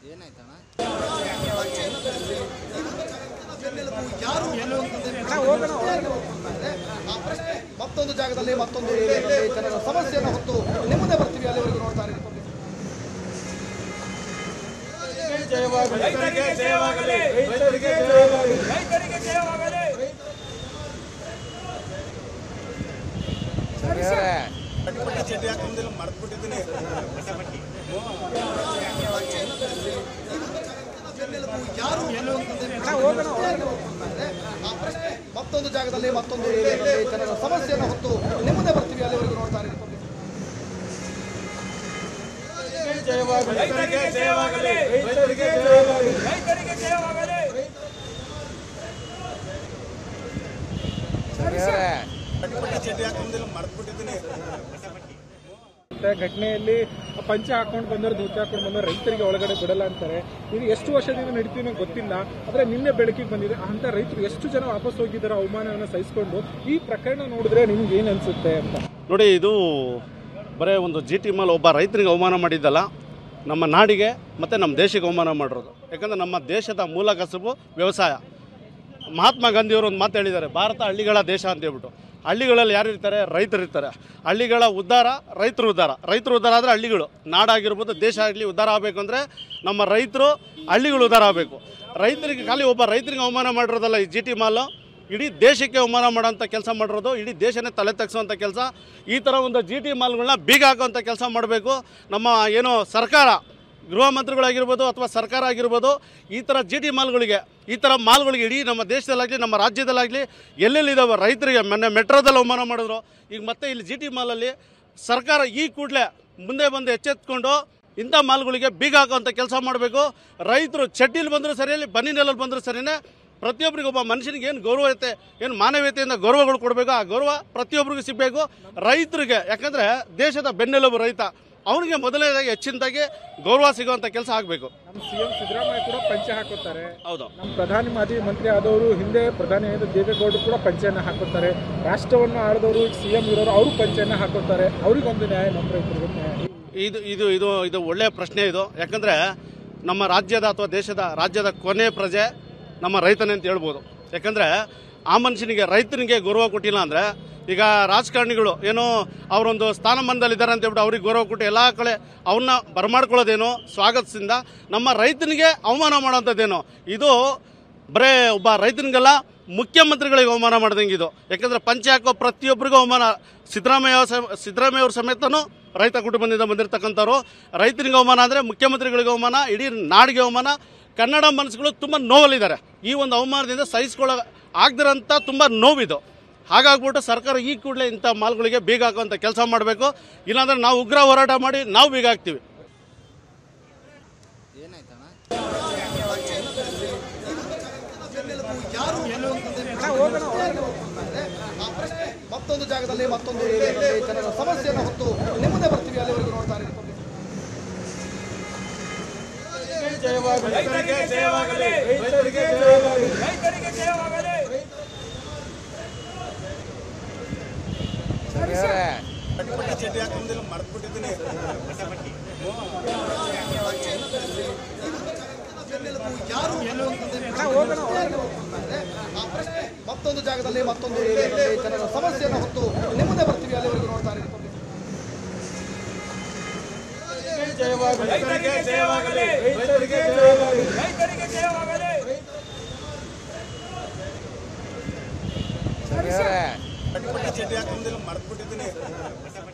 ಏನಾಯ್ತಣ್ಣ ಆ ಪ್ರಶ್ನೆ ಮತ್ತೊಂದು ಜಾಗದಲ್ಲಿ ಮತ್ತೊಂದು ಏರಿಯಾದಲ್ಲಿ ಜನರ ಸಮಸ್ಯೆಯನ್ನು ಹೊತ್ತು ನಿಮ್ಮದೇ ಬರ್ತೀವಿ ಅಲ್ಲಿವರೆಗೂ ನೋಡ್ತಾ ಇರಿ ರೈತರಿಗೆ ಜಯವಾಗಲಿ ರೈತರಿಗೆ ಜಯವಾಗಲಿ ರೈತರಿಗೆ ಜಯವಾಗಲಿ ಆ ಪ್ರಶ್ನೆ ಮತ್ತೊಂದು ಜಾಗದಲ್ಲಿ ಮತ್ತೊಂದು ಏರಿಯಾದಲ್ಲಿ ಜನರ ಸಮಸ್ಯೆಯನ್ನು ಹೊತ್ತು ನಿಮ್ಮದೇ ಬರ್ತೀವಿ ಅಲ್ಲಿವರೆಗೂ ನೋಡ್ತಾ ಇರಿ ರೈತರಿಗೆ ಜಯವಾಗಲಿ ರೈತರಿಗೆ ಜಯವಾಗಲಿ ರೈತರಿಗೆ ಜಯವಾಗಲಿ ಮತ್ತೆ ಘಟನೆಯಲ್ಲಿ ಪಂಚೆ ಹಾಕೊಂಡು ಬಂದವರು ಧೋತಿ ಹಾಕೊಂಡು ಬಂದವರು ರೈತರಿಗೆ ಒಳಗಡೆ ಬಿಡಲ್ಲ ಅಂತಾರೆ ಇದು ಎಷ್ಟು ವರ್ಷದಿಂದ ನಡೀತೀವಿ ನಂಗೆ ಗೊತ್ತಿಲ್ಲ ಆದ್ರೆ ನಿನ್ನೆ ಬೆಳಕಿಗೆ ಬಂದಿದೆ ಅಂತ ರೈತರು ಎಷ್ಟು ಜನ ವಾಪಸ್ ಹೋಗಿದ್ದಾರೆ ಅವಮಾನವನ್ನು ಸಹಿಸಿಕೊಂಡು ಈ ಪ್ರಕರಣ ನೋಡಿದ್ರೆ ನಿಮ್ಗೆ ಏನ್ ಅನ್ಸುತ್ತೆ ಅಂತ ನೋಡಿ ಇದು ಬರೀ ಒಂದು ಜಿ ಟಿ ಮೇಲೆ ಒಬ್ಬ ರೈತನಿಗೆ ಅವಮಾನ ಮಾಡಿದ್ದಲ್ಲ ನಮ್ಮ ನಾಡಿಗೆ ಮತ್ತು ನಮ್ಮ ದೇಶಕ್ಕೆ ಅವಮಾನ ಮಾಡಿರೋದು ಯಾಕಂದರೆ ನಮ್ಮ ದೇಶದ ಮೂಲ ಕಸಬು ವ್ಯವಸಾಯ ಮಹಾತ್ಮ ಗಾಂಧಿಯವರು ಒಂದು ಮಾತು ಹೇಳಿದ್ದಾರೆ ಭಾರತ ಹಳ್ಳಿಗಳ ದೇಶ ಅಂತ ಹೇಳ್ಬಿಟ್ಟು ಹಳ್ಳಿಗಳಲ್ಲಿ ಯಾರು ಇರ್ತಾರೆ ರೈತರು ಇರ್ತಾರೆ ಹಳ್ಳಿಗಳ ಉದ್ಧಾರ ರೈತರು ಉದ್ಧಾರ ರೈತರು ಉದ್ಧಾರ ಆದರೆ ಹಳ್ಳಿಗಳು ನಾಡಾಗಿರ್ಬೋದು ದೇಶ ಆಗಲಿ ಉದ್ಧಾರ ಆಗಬೇಕು ಅಂದರೆ ನಮ್ಮ ರೈತರು ಹಳ್ಳಿಗಳು ಉದ್ಧಾರ ಆಗಬೇಕು ರೈತರಿಗೆ ಖಾಲಿ ಒಬ್ಬ ರೈತರಿಗೆ ಅವಮಾನ ಮಾಡಿರೋದಲ್ಲ ಈ ಜಿ ಟಿ ಮಾಲು ಇಡೀ ದೇಶಕ್ಕೆ ಅವಮಾನ ಮಾಡೋಂಥ ಕೆಲಸ ಮಾಡಿರೋದು ಇಡೀ ದೇಶನೇ ತಲೆ ತಗ್ಸೋಂಥ ಕೆಲಸ ಈ ಥರ ಒಂದು ಜಿ ಟಿ ಮಾಲ್ಗಳನ್ನ ಬೀಗ ಹಾಕೋಂಥ ಕೆಲಸ ಮಾಡಬೇಕು ನಮ್ಮ ಏನು ಸರ್ಕಾರ ಗೃಹ ಮಂತ್ರಿಗಳಾಗಿರ್ಬೋದು ಅಥವಾ ಸರ್ಕಾರ ಆಗಿರ್ಬೋದು ಈ ಥರ ಜಿ ಟಿ ಮಾಲ್ಗಳಿಗೆ ಈ ಥರ ಮಾಲ್ಗಳಿಗೆ ಇಡೀ ನಮ್ಮ ದೇಶದಲ್ಲಾಗಲಿ ನಮ್ಮ ರಾಜ್ಯದಲ್ಲಾಗಲಿ ಎಲ್ಲೆಲ್ಲಿದ್ದಾವೆ ರೈತರಿಗೆ ಮೊನ್ನೆ ಮೆಟ್ರೋದಲ್ಲಿ ಅವಮಾನ ಮಾಡಿದ್ರು ಈಗ ಮತ್ತೆ ಇಲ್ಲಿ ಜಿ ಟಿ ಮಾಲಲ್ಲಿ ಸರ್ಕಾರ ಈ ಕೂಡಲೇ ಮುಂದೆ ಬಂದು ಎಚ್ಚೆತ್ಕೊಂಡು ಇಂಥ ಮಾಲ್ಗಳಿಗೆ ಬೀಗ ಹಾಕೋಂಥ ಕೆಲಸ ಮಾಡಬೇಕು ರೈತರು ಚಡ್ಡಿಲಿ ಬಂದರೂ ಸರಿಯಲ್ಲಿ ಬನ್ನಿನೆಲ್ಲಲ್ಲಿ ಬಂದರೂ ಸರಿಯೇ ಪ್ರತಿಯೊಬ್ಬರಿಗೂ ಒಬ್ಬ ಮನುಷ್ಯನಿಗೆ ಏನು ಗೌರವತೆ ಏನು ಮಾನವೀಯತೆಯಿಂದ ಗೌರವಗಳು ಕೊಡಬೇಕು ಆ ಗೌರವ ಪ್ರತಿಯೊಬ್ಬರಿಗೂ ಸಿಗಬೇಕು ರೈತರಿಗೆ ಯಾಕಂದರೆ ದೇಶದ ಬೆನ್ನೆಲುಬು ರೈತ ಅವನಿಗೆ ಮೊದಲನೇದಾಗಿ ಹೆಚ್ಚಿನದಾಗಿ ಗೌರವ ಸಿಗುವಂಥ ಕೆಲಸ ಆಗಬೇಕು ನಮ್ಮ ಸಿಎಂ ಸಿದ್ದರಾಮಯ್ಯ ಕೂಡ ಪಂಚೆ ಹಾಕೋತಾರೆ ಹೌದು ನಮ್ಮ ಪ್ರಧಾನಿ ಮಾಜಿ ಮಂತ್ರಿ ಆದವರು ಹಿಂದೆ ಪ್ರಧಾನಿ ಆದ ದೇವೇಗೌಡರು ಕೂಡ ಪಂಚೆಯನ್ನ ಹಾಕೋತಾರೆ ರಾಷ್ಟ್ರವನ್ನು ಆಳಿದವರು ಸಿಎಂ ಇರೋರು ಅವರು ಪಂಚೆಯನ್ನ ಹಾಕೋತಾರೆ ಅವ್ರಿಗೊಂದು ನ್ಯಾಯ ನಮ್ಮ ರೈತರಿಗೊಂದು ನ್ಯಾಯ ಇದು ಇದು ಇದು ಇದು ಒಳ್ಳೆಯ ಪ್ರಶ್ನೆ ಇದು ಯಾಕಂದರೆ ನಮ್ಮ ರಾಜ್ಯದ ಅಥವಾ ದೇಶದ ರಾಜ್ಯದ ಕೊನೆ ಪ್ರಜೆ ನಮ್ಮ ರೈತನೇ ಅಂತ ಹೇಳ್ಬೋದು ಯಾಕಂದರೆ ಆ ಮನುಷ್ಯನಿಗೆ ರೈತನಿಗೆ ಗೌರವ ಕೊಟ್ಟಿಲ್ಲ ಅಂದರೆ ಈಗ ರಾಜಕಾರಣಿಗಳು ಏನೋ ಅವರೊಂದು ಸ್ಥಾನಮಾನದಲ್ಲಿದ್ದಾರೆ ಅಂತ ಹೇಳ್ಬಿಟ್ಟು ಅವ್ರಿಗೆ ಗೌರವ ಕೊಟ್ಟು ಎಲ್ಲ ಕಡೆ ಅವನ್ನ ಬರಮಾಡ್ಕೊಳ್ಳೋದೇನೋ ಸ್ವಾಗತದಿಂದ ನಮ್ಮ ರೈತನಿಗೆ ಅವಮಾನ ಮಾಡೋಂಥದ್ದೇನೋ ಇದು ಬರೇ ಒಬ್ಬ ರೈತನಿಗೆಲ್ಲ ಮುಖ್ಯಮಂತ್ರಿಗಳಿಗೆ ಅವಮಾನ ಮಾಡ್ದಂಗೆ ಇದು ಯಾಕಂದ್ರೆ ಪಂಚೆ ಹಾಕೋ ಪ್ರತಿಯೊಬ್ಬರಿಗೂ ಅವಮಾನ ಸಿದ್ದರಾಮಯ್ಯ ಸಮ- ಸಿದ್ದರಾಮಯ್ಯ ಅವ್ರ ಸಮೇತನೂ ರೈತ ಕುಟುಂಬದಿಂದ ಬಂದಿರತಕ್ಕಂಥವ್ರು ರೈತನಿಗೆ ಅವಮಾನ ಅಂದರೆ ಮುಖ್ಯಮಂತ್ರಿಗಳಿಗೆ ಅವಮಾನ ಇಡೀ ನಾಡಿಗೆ ಅವಮಾನ ಕನ್ನಡ ಮನಸ್ಸುಗಳು ತುಂಬ ನೋವಲ್ಲಿದ್ದಾರೆ ಈ ಒಂದು ಅವಮಾನದಿಂದ ಸಹಿಸ್ಕೊಳ್ಳೋ ಆಗದಿರೋಂಥ ತುಂಬ ನೋವಿದು ಹಾಗಾಗ್ಬಿಟ್ಟು ಸರ್ಕಾರ ಈ ಕೂಡಲೇ ಇಂಥ ಮಾಲ್ಗಳಿಗೆ ಬೀಗ ಹಾಕುವಂಥ ಕೆಲಸ ಮಾಡಬೇಕು ಇಲ್ಲಾಂದ್ರೆ ನಾವು ಉಗ್ರ ಹೋರಾಟ ಮಾಡಿ ನಾವು ಬೀಗ ಹಾಕ್ತೀವಿ ಏನಾಯ್ತಣ್ಣ ಆ ಪ್ರಶ್ನೆ ಮತ್ತೊಂದು ಜಾಗದಲ್ಲಿ ಮತ್ತೊಂದು ಏರಿಯಾದಲ್ಲಿ ಜನರ ಸಮಸ್ಯೆಯನ್ನು ಹೊತ್ತು ನಿಮ್ಮದೇ ಬರ್ತೀವಿ ಅಲ್ಲಿವರೆಗೂ ನೋಡ್ತಾ ಇರಿ ರೈತರಿಗೆ ಜಯವಾಗಲಿ ರೈತರಿಗೆ ಜಯವಾಗಲಿ ರೈತರಿಗೆ ಜಯವಾಗಲಿ ಆ ಪ್ರಶ್ನೆ ಮತ್ತೊಂದು ಜಾಗದಲ್ಲಿ ಮತ್ತೊಂದು ಏರಿಯಾದಲ್ಲಿ ಜನರ ಸಮಸ್ಯೆಯನ್ನು ಹೊತ್ತು ನಿಮ್ಮದೇ ಬರ್ತೀವಿ ಅಲ್ಲಿವರೆಗೂ ನೋಡ್ತಾ ಇರಿ ರೈತರಿಗೆ ಜಯವಾಗಲಿ ರೈತರಿಗೆ ಜಯವಾಗಲಿ ರೈತರಿಗೆ ಜಯವಾಗಲಿ ಸರಿ